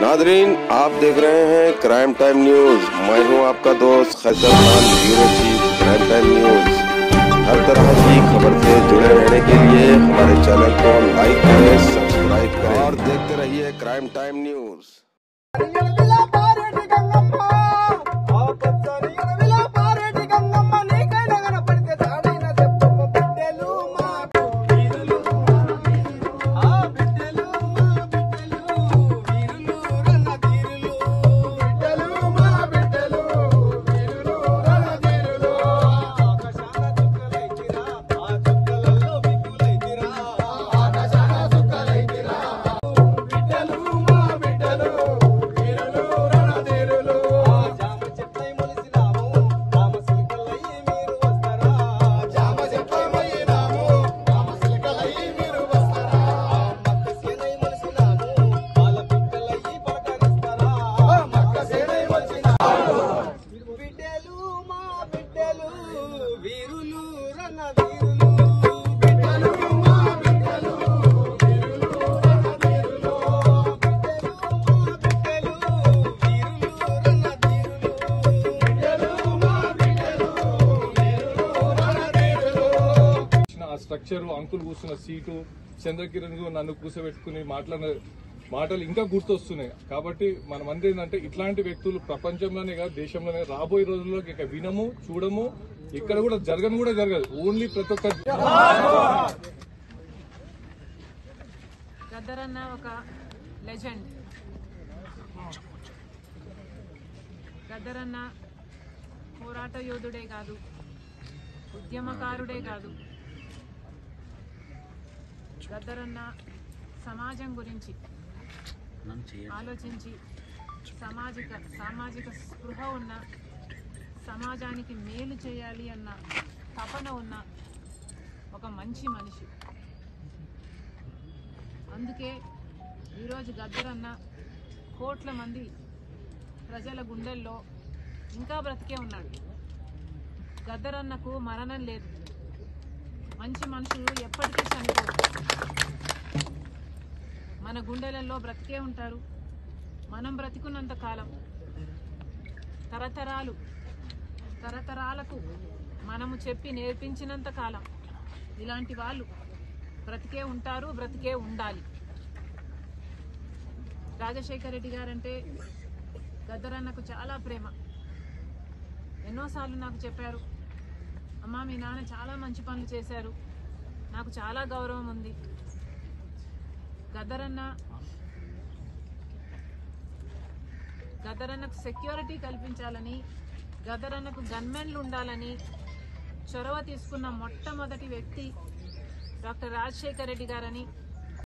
Nadreen आप देख रहे हैं क्राइम टाइम न्यूज मैं हूं आपका दोस्त Khaiser Khan bureau chief Crime Time News हर तरह की खबर से जुड़े रहने के लिए हमारे चैनल को लाइक करें सब्सक्राइब करें और देखते रहिए क्राइम टाइम न्यूज ఎలవిలా పారేటి గంగమ్మ ఆ పచ్చని ఎలవిలా పారేటి గంగమ్మ నీకైనా కనపడితే తాడైన దెబ్బమ్మ బిడ్డలు మాకు వీరులు ఆ బిడ్డలు మా బిడ్డలు వీరులు రన్న తీరులు బిడ్డలు మా బిడ్డలు వీరులు రన్న తీరులు ఆకాశాన చుక్కలైతిరా ఆ చుక్కలలో బిక్కులైతిరా ఆకాశాన చుక్కలైతిరా బిడ్డలు మా బిడ్డలు వీరులు రణధీరులు జామ చెట్లై మొలిసినాము రామ సిలికలై మీరు వస్తారా జామ చెట్లై మొలిసినాము రామ సిలికలై మీరు వస్తారా మక్క సేనై మొలిసినాము పాల పిక్కలై పలకరిస్తారా మక్క సేనై మొలిసినాము బిడ్డలు మా బిడ్డలు వీరులు రణధీరులు బిడ్డలు మా బిడ్డలు ఇచ్చిన ఆ స్ట్రక్చర్ అంకుల్ కూర్చున్న సీటు చంద్రకిరణ్ కు నన్ను కూర్చోబెట్టుకుని మాట్లాడిన మాటలు ఇంకా గుర్తొస్తున్నాయి కాబట్టి మనం అంది ఏంటంటే ఇట్లాంటి వ్యక్తులు ప్రపంచంలోనే కాదు దేశంలోనే రాబోయే రోజుల్లో ఇక వినము చూడము ఇక్కడ కూడా జరగను కూడా జరగదు ఓన్లీ ప్రతి ఒక్క గద్దరన్న ఒక లెజెండ్ గద్దరన్న పోరాట యోధుడే కాదు ఉద్యమకారుడే కాదు గద్దరన్న సమాజం గురించి ఆలోచించి సామాజిక సామాజిక స్పృహ ఉన్న సమాజానికి మేలు చేయాలి అన్న తపన ఉన్న ఒక మంచి మనిషి అందుకే ఈరోజు గద్దరన్న కోట్ల మంది ప్రజల గుండెల్లో ఇంకా బ్రతికే ఉన్నాడు గద్దరన్నకు మరణం లేదు మంచి మనుషులు ఎప్పటికీ చనిపోరు మన గుండెలలో బ్రతికే ఉంటారు మనం బ్రతికున్నంత కాలం తరతరాలు తరతరాలకు మనము చెప్పి నేర్పించినంత కాలం ఇలాంటి వాళ్ళు బ్రతికే ఉంటారు బ్రతికే ఉండాలి రాజశేఖర రెడ్డి గారంటే గద్దరన్నకు చాలా ప్రేమ ఎన్నోసార్లు నాకు చెప్పారు అమ్మా మీ నాన్న చాలా మంచి పనులు చేశారు నాకు చాలా గౌరవం ఉంది గద్దరన్న గద్దరన్నకు సెక్యూరిటీ కల్పించాలని గద్దరన్నకు గన్మెన్లు ఉండాలని చొరవ తీసుకున్న మొట్టమొదటి వ్యక్తి డాక్టర్ రాజశేఖర్ రెడ్డి గారని